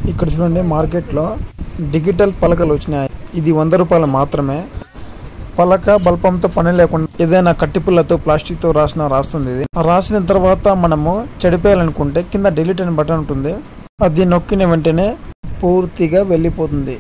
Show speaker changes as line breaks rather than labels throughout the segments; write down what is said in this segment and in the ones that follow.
ఇక్కడ చూడండి మార్కెట్లో డిజిటల్ పలకలు వచ్చినాయి ఇది వంద రూపాయలు మాత్రమే పలక బల్పంతో పని లేకుండా ఏదైనా కట్టిపుల్లతో ప్లాస్టిక్తో రాసిన రాస్తుంది ఇది రాసిన తర్వాత మనము చెడిపేయాలనుకుంటే కింద డిలీట్ అనే బటన్ ఉంటుంది అది నొక్కిన వెంటనే పూర్తిగా వెళ్ళిపోతుంది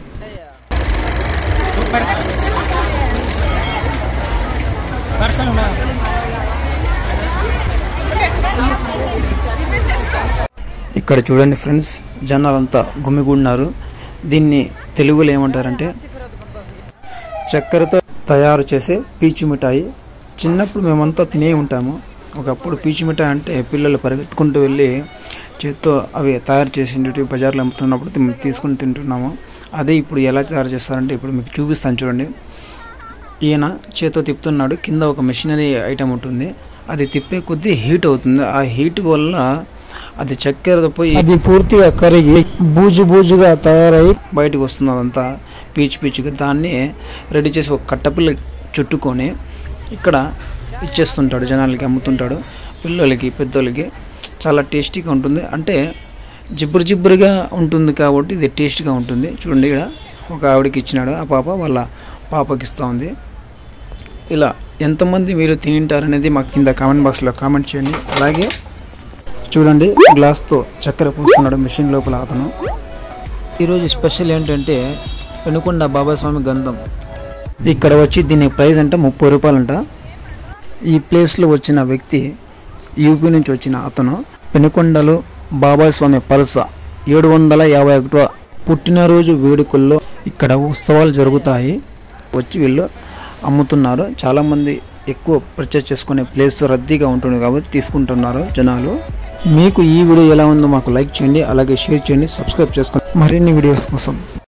ఇక్కడ చూడండి ఫ్రెండ్స్ జనాలంతా గుమిగూడినారు దీన్ని తెలుగులో ఏమంటారంటే చక్కెరతో తయారు చేసే పీచు మిఠాయి చిన్నప్పుడు మేమంతా తినే ఉంటాము ఒకప్పుడు పీచు మిఠాయి అంటే పిల్లలు పరిగెత్తుకుంటూ వెళ్ళి చేత్తో అవి తయారు చేసి బజార్లో అమ్ముతున్నప్పుడు తి- తీసుకుని తింటున్నాము అదే ఇప్పుడు ఎలా తయారు చేస్తారంటే ఇప్పుడు మీకు చూపిస్తాను చూడండి ఈయన చేత్తో తిప్పుతున్నాడు కింద ఒక మెషినరీ ఐటమ్ ఉంటుంది అది తిప్పే కొద్దీ హీట్ అవుతుంది ఆ హీట్ వల్ల అది చక్కెరతో పోయి అది పూర్తిగా కరిగి బూజు బూజుగా తయారై బయటకు వస్తుంది అదంతా పీచు పీచుగా దాన్ని రెడీ చేసి ఒక కట్టపిల్ల చుట్టుకొని ఇక్కడ ఇచ్చేస్తుంటాడు జనాలకి అమ్ముతుంటాడు పిల్లలకి పెద్దోళ్ళకి చాలా టేస్టీగా ఉంటుంది అంటే జిబ్బురు జిబ్బురుగా ఉంటుంది కాబట్టి ఇది టేస్ట్గా ఉంటుంది చూడండి ఇక్కడ ఒక ఆవిడకి ఇచ్చినాడు ఆ పాప వాళ్ళ పాపకి ఇస్తూ ఉంది ఇలా ఎంతమంది మీరు తింటారనేది మాకు కింద కామెంట్ బాక్స్లో కామెంట్ చేయండి అలాగే చూడండి గ్లాస్తో చక్కెర పూస్తున్నాడు మిషన్ లోపల అతను ఈరోజు స్పెషల్ ఏంటంటే పెనుకొండ బాబాస్వామి గంధం ఇక్కడ వచ్చి దీని ప్రైస్ అంటే ముప్పై రూపాయలంట ఈ ప్లేస్లో వచ్చిన వ్యక్తి యూపీ నుంచి వచ్చిన అతను పెనుకొండలో బాబాస్వామి పరస ఏడు వందల యాభై ఒకటో పుట్టినరోజు వేడుకల్లో ఇక్కడ ఉత్సవాలు జరుగుతాయి వచ్చి వీళ్ళు అమ్ముతున్నారు చాలామంది ఎక్కువ పర్చేస్ చేసుకునే ప్లేస్ రద్దీగా ఉంటుంది కాబట్టి తీసుకుంటున్నారు జనాలు మీకు ఈ వీడియో ఎలా ఉందో మాకు లైక్ చేయండి అలాగే షేర్ చేయండి సబ్స్క్రైబ్ చేసుకోండి మరిన్ని వీడియోస్ కోసం